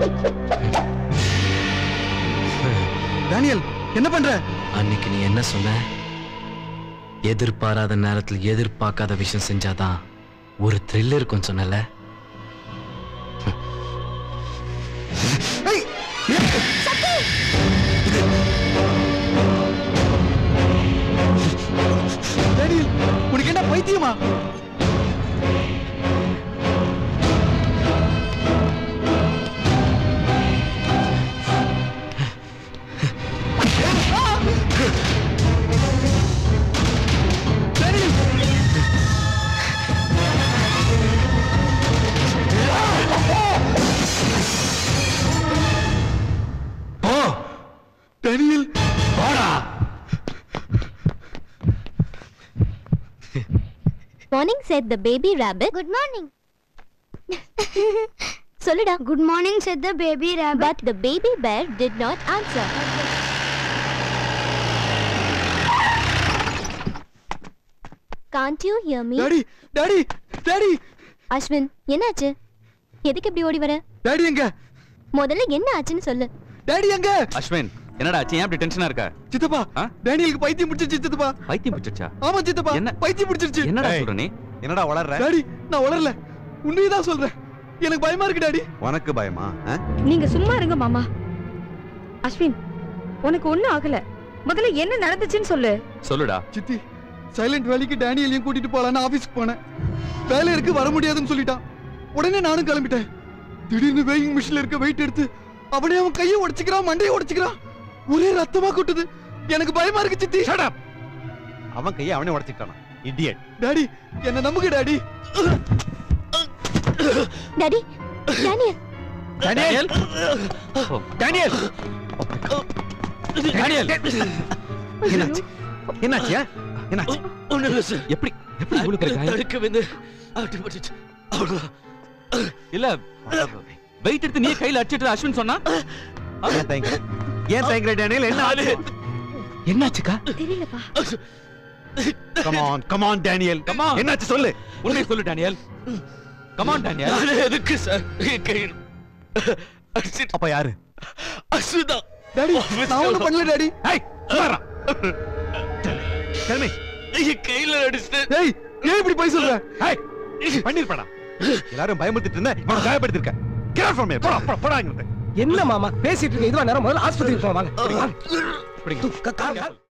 Daniel என்ன பண்ற அன்னைக்கு நீ என்ன சொன்ன எதிர்பாராத நேரத்தில் எதிர்பார்க்காத விஷயம் செஞ்சாதான் ஒரு த்ரில் இருக்கும் சொன்னல ஏய், டேனியல் உனக்கு என்ன பைத்தியமா டேனியல் போ டேனியல் போடா morning said the baby rabbit good morning சொல்லுடா good morning said the baby rabbit but the baby bear did not answer can't you hear me daddy daddy daddy Ashwin என்னாச்சு எதுக்கு இப்படி ஓடி வர டாடி எங்க முதல்ல என்ன ஆச்சுன்னு சொல்லு டாடி எங்க அஸ்வின் என்னடா ஆச்சு ஏன் அப்படி டென்ஷனா இருக்க சித்தப்பா ஆ? டேனியலுக்கு பைத்தியம் பிடிச்சிருச்சு சித்தப்பா பைத்தியம் பிடிச்சிருச்சா ஆமா சித்தப்பா என்ன? பைத்தியம் பிடிச்சிருச்சு என்னடா ஏய். சொல்ற நீ என்னடா வளர்ற டாடி நான் வளரல உண்மையதான் சொல்றேன் எனக்கு பயமா இருக்கு டாடி உனக்கு பயமா ஆ? நீங்க சும்மா இருங்க மாமா அஸ்வின் உனக்கு ஒண்ணும் ஆகல முதல்ல என்ன நடந்துச்சுன்னு சொல்லு சொல்லுடா சித்தி சைலண்ட் வேலைக்கு டேனியலையும் கூட்டிட்டு போலான்னு ஆபீஸ்க்கு போனேன் வேலை இருக்கு வர முடியாதுன்னு சொல்லிட்டான் உடனே நானும் கிளம்பிட்டேன் திடீர்னு வேயிங் மிஷின்ல இருக்க வெயிட் எடுத்து அவனே அவன் கையை உடைச்சுக்கிறான் மண்டையை உடைச்சுக்கிறான் ஒரே ரத்தமா கொட்டுது எனக்கு பயமா இருக்கு சித்தி அவன் கையை அவனே உடைச்சிட்டானா இடியட் டாடி என்ன நம்புங்க daddy daddy Daniel Daniel Daniel Daniel என்னாச்சு என்னாச்சு ஆ? என்னாச்சு ஒண்ணு இல்ல சார் எப்படி எப்படி இவ்வளவு பெரிய காயம்? தடுக்க வந்து அப்படி பட்டுச்சு அவ்வளவுதான் இல்ல வெயிட் எடுத்து நீ கையில அடிச்சிட்டு அஸ்வின் சொன்னா ஏன் தயங்குற ஏன் தயங்குற டேனியல் என்ன ஆச்சு என்னாச்சுக்கா தெரியலப்பா come on come on Daniel Come on. என்னாச்சு சொல்லு உண்மையை சொல்லு டேனியல் கமான் டேனியல் நானே எதுக்கு சார் என் கையில் அடிச்சிட்டு அப்ப யாரு அசுதான் டாடி நான் ஒண்ணும் பண்ணல டாடி ஏய் சுமாரா டெல் மீ என் கையில அடிச்சிட்டு ஏய் ஏன் இப்படி போய் சொல்ற ஏய் பண்ணிருப்படா எல்லாரும் பயமுறுத்திட்டு இருந்த இவனை காயப்படுத்திருக்க கெட் அவுட் ஃப்ரம் ஹியர் போடா போடா, போடா இங்க என்ன மாமா பேசிட்டு இருக்க இதுவா நேரம் முதல்ல ஆஸ்பத்திரிக்கு போவாங்க பிடிங்க